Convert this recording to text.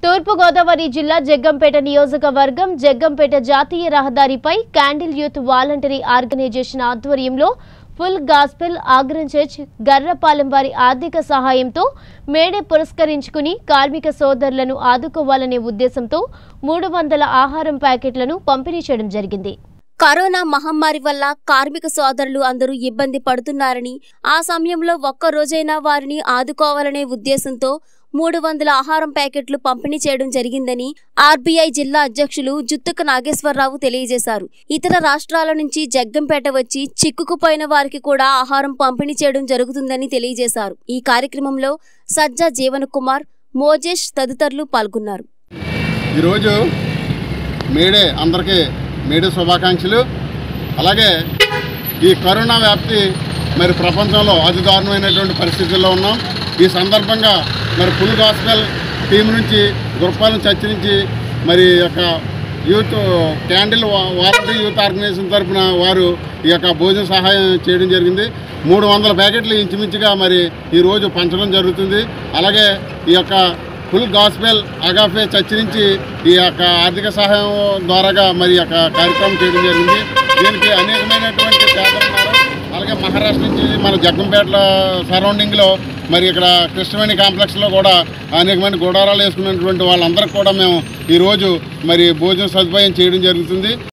తూర్పుగోదావరి జిల్లా జగ్గంపేట నియోజకవర్గం జగ్గంపేట జాతీయ రహదారిపై క్యాండిల్ యూత్ వాలంటరీ ఆర్గనైజేషన్ ఆధ్వర్యంలో ఫుల్ గాస్పెల్ ఆగ్రన్ చర్చ్ గర్రపాలెం వారి ఆర్థిక సహాయంతో మేడే పురస్కరించుకుని కార్మిక సోదరులను ఆదుకోవాలనే ఉద్దేశంతో మూడు వందల ఆహారం ప్యాకెట్లను పంపిణీ చేయడం జరిగింది కరోనా మహమ్మారి వల్ల కార్మిక సోదరులు అందరూ ఇబ్బంది పడుతున్నారని ఆ సమయంలో ఒక్క రోజైనా వారిని ఆదుకోవాలనే ఉద్దేశంతో మూడు వందల ఆహారం ప్యాకెట్లు పంపిణీ చేయడం జరిగిందని ఆర్బీఐ జిల్లా అధ్యక్షులు జుత్తుక నాగేశ్వరరావు తెలియజేశారు ఇతర రాష్ట్రాల నుంచి జగ్గంపేట వచ్చి చిక్కుకుపోయిన వారికి కూడా ఆహారం పంపిణీ చేయడం జరుగుతుందని తెలియజేశారు ఈ కార్యక్రమంలో సజ్జా జీవన్ కుమార్ మోజేష్ తదితరులు పాల్గొన్నారు ఈరోజు మేడే అందరికీ మేడే శుభాకాంక్షలు అలాగే ఈ కరోనా వ్యాప్తి మరి ప్రపంచంలో అతి దారుణమైనటువంటి పరిస్థితుల్లో ఉన్నాం ఈ సందర్భంగా మరి ఫుల్ గాస్పెల్ టీం నుంచి గురపాలెం చర్చ్ నుంచి మరి ఈ యొక్క యూత్ క్యాండిల్ వా- వాలంటరీ యూత్ ఆర్గనైజేషన్ తరఫున వారు ఈ యొక్క భోజన సహాయం చేయడం జరిగింది మూడు వందల ప్యాకెట్లు ఇంచుమించుగా మరి ఈరోజు పంచడం జరుగుతుంది అలాగే ఈ యొక్క ఫుల్ గాస్పెల్ అగాఫే చర్చ్ నుంచి ఈ యొక్క ఆర్థిక సహాయం ద్వారాగా మరి ఈ యొక్క కార్యక్రమం చేయడం జరిగింది దీనికి అనేకమైనటువంటి పేదలు ఉన్నారు అలాగే మహారాష్ట్ర నుంచి మన జగ్గంపేట సరౌండింగ్లో మరి ఇక్కడ కృష్ణవేణి కాంప్లెక్స్లో కూడా అనేకమైన గుడారాలు వేసుకున్నటువంటి వాళ్ళందరికీ కూడా మేము ఈరోజు మరి భోజన సదుపాయం చేయడం జరుగుతుంది